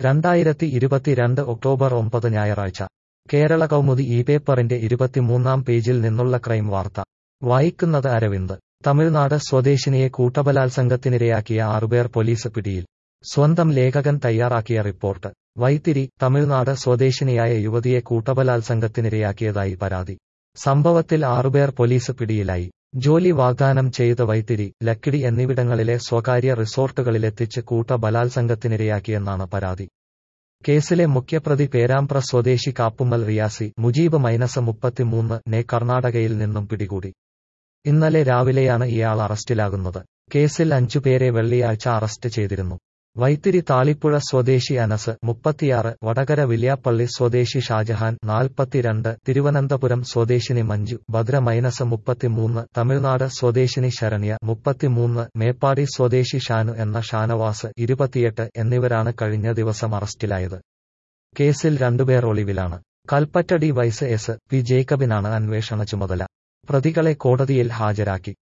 രണ്ടായിരത്തി ഇരുപത്തിരണ്ട് ഒക്ടോബർ ഒമ്പത് ഞായറാഴ്ച കേരള കൗമുദി ഈ പേപ്പറിന്റെ ഇരുപത്തിമൂന്നാം പേജിൽ നിന്നുള്ള ക്രൈം വാർത്ത വായിക്കുന്നത് അരവിന്ദ് തമിഴ്നാട് സ്വദേശിനിയെ കൂട്ടബലാത്സംഗത്തിനിരയാക്കിയ ആറുപേർ പോലീസ് പിടിയിൽ സ്വന്തം ലേഖകൻ തയ്യാറാക്കിയ റിപ്പോർട്ട് വൈത്തിരി തമിഴ്നാട് സ്വദേശിനിയായ യുവതിയെ കൂട്ടബലാത്സംഗത്തിനിരയാക്കിയതായി പരാതി സംഭവത്തിൽ ആറുപേർ പോലീസ് പിടിയിലായി ജോലി വാഗ്ദാനം ചെയ്ത വൈത്തിരി ലക്കിടി എന്നിവിടങ്ങളിലെ സ്വകാര്യ റിസോർട്ടുകളിലെത്തിച്ച് കൂട്ടബലാത്സംഗത്തിനിരയാക്കിയെന്നാണ് പരാതി കേസിലെ മുഖ്യപ്രതി പേരാമ്പ്ര സ്വദേശി കാപ്പുമ്മൽ റിയാസി മുജീബ് മൈനസ് മുപ്പത്തിമൂന്ന് നെ കർണാടകയിൽ നിന്നും പിടികൂടി ഇന്നലെ രാവിലെയാണ് ഇയാൾ അറസ്റ്റിലാകുന്നത് കേസിൽ അഞ്ചുപേരെ വെള്ളിയാഴ്ച അറസ്റ്റ് ചെയ്തിരുന്നു വൈത്തിരി താളിപ്പുഴ സ്വദേശി അനസ് മുപ്പത്തിയാറ് വടകര വില്യാപ്പള്ളി സ്വദേശി ഷാജഹാൻ നാൽപ്പത്തിരണ്ട് തിരുവനന്തപുരം സ്വദേശിനി മഞ്ജു ഭദ്ര മൈനസ് മുപ്പത്തിമൂന്ന് തമിഴ്നാട് സ്വദേശിനി ശരണ്യ മുപ്പത്തിമൂന്ന് മേപ്പാടി സ്വദേശി ഷാനു എന്ന ഷാനവാസ് ഇരുപത്തിയെട്ട് എന്നിവരാണ് കഴിഞ്ഞ ദിവസം അറസ്റ്റിലായത് കേസിൽ രണ്ടുപേർ ഒളിവിലാണ് Kalpetta D Y S P ജേക്കബിനാണ് അന്വേഷണ ചുമതല പ്രതികളെ കോടതിയിൽ ഹാജരാക്കി